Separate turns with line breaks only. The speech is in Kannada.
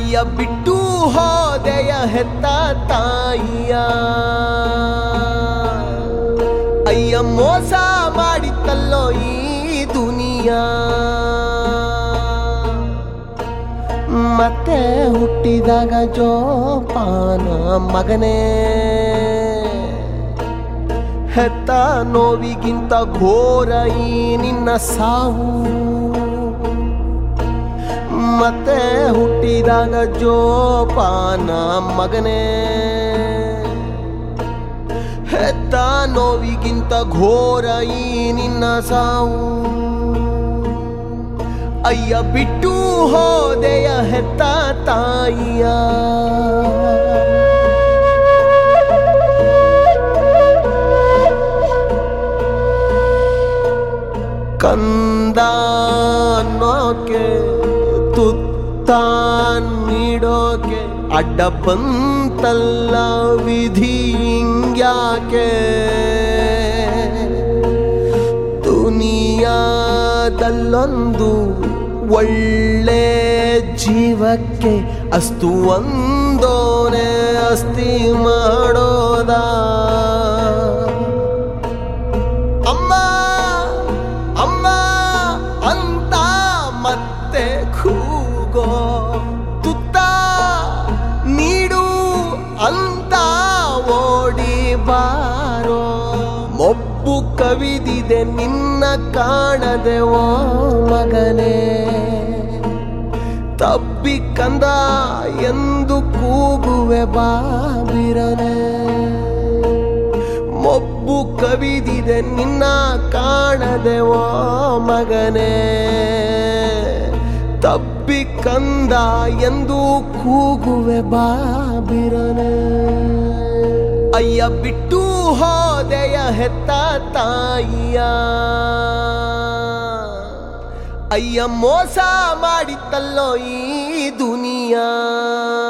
ಅಯ್ಯ ಬಿಟ್ಟು ಹೋದೆಯ ಹೆತ್ತ ತಾಯಿಯ ಅಯ್ಯ ಮೋಸ ಮಾಡಿತ್ತಲ್ಲೋ ಈ ದುನಿಯಾ ಮತ್ತೆ ಹುಟ್ಟಿದಾಗ ಜೋಪಾನ ಮಗನೇ ಹೆತ್ತ ನೋವಿಗಿಂತ ಘೋರ ಈ ನಿನ್ನ ಸಾವು ಮತ್ತೆ ಹುಟ್ಟಿದಾಗ ಜೋಪಾನ ಮಗನೇ ಹೆತ್ತ ನೋವಿಗಿಂತ ಘೋರ ಈ ನಿನ್ನ ಸಾವು ಅಯ್ಯ ಬಿಟ್ಟು ಹೋದೆಯ ಹೆತ್ತ ತಾಯಿಯ ಕಂದ ಅನ್ನೋಕೆ ತುತ್ತ ನೀಡೋಕೆ ಅಡ್ಡ ಬಂತಲ್ಲ ವಿಧಿ ಹಿಂಗ್ಯಾಕೆ ದುನಿಯಾದಲ್ಲೊಂದು ಒಳ್ಳೆ ಜೀವಕ್ಕೆ ಅಸ್ತು ಒಂದೋನೆ ಅಸ್ತಿ ಮಾಡೋದ ಅಮ್ಮ ಅಮ್ಮ ಅಂತ ಮತ್ತೆ ಕೂಗೋ ತುತ್ತ ನೀಡು ಅಂತ ಓಡಿ ಬಾರೋ ಮೊಬ್ಬು ಕವಿದಿದೆ ನಿನ್ನ ಕಾಣದೆ ಓ ಮಗನೇ ತಬ್ಬಿ ಕಂದ ಎಂದು ಕೂಗುವೆ ಬಾಬಿರನೆ ಮೊಬ್ಬು ಕವಿದಿದೆ ನಿನ್ನ ಕಾಣದೆ ಓ ಮಗನೇ ತಬ್ಬಿ ಕಂದ ಎಂದು ಕೂಗುವೆ ಬಾಬಿರನೆ ಅಯ್ಯ ಬಿಟ್ಟು ಹೋದೆಯ ಹೆತ್ತ ತಾಯಿಯ ಅಯ್ಯ ಮೋಸ ಮಾಡಿತ್ತಲ್ಲೋ ಈ ದುನಿಯಾ